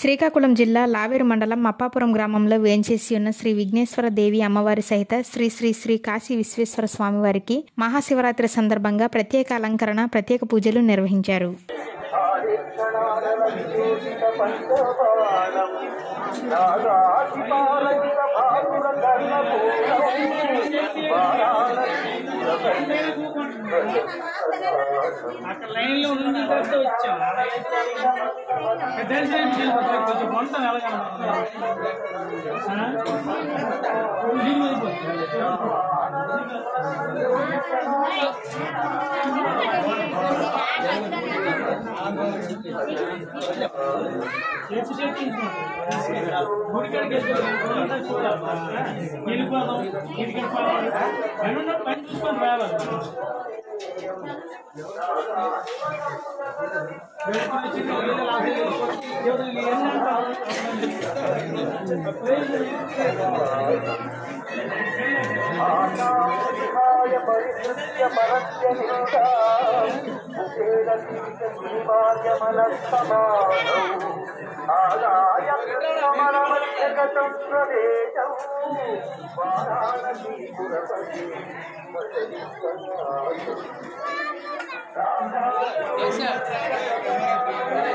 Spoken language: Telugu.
శ్రీకాకుళం జిల్లా లావేరు మండలం అప్పాపురం గ్రామంలో వేంచేసి ఉన్న శ్రీ విఘ్నేశ్వర దేవి అమ్మవారి సహిత శ్రీ శ్రీ శ్రీ కాశీ విశ్వేశ్వర స్వామి వారికి మహాశివరాత్రి సందర్భంగా ప్రత్యేక అలంకరణ ప్రత్యేక పూజలు నిర్వహించారు అక్కడ లైన్ లో ఉండి తర్వాత వచ్చాం దర్శనం వెళ్ళిపోతాం కొంచెం వంట చేతి చేతి గుడికాడికి వెళ్ళిపోదాం గుడికి వెళ్ళిపోదాం పని ఉన్న పని చూసుకొని రావాలి వారాణసీ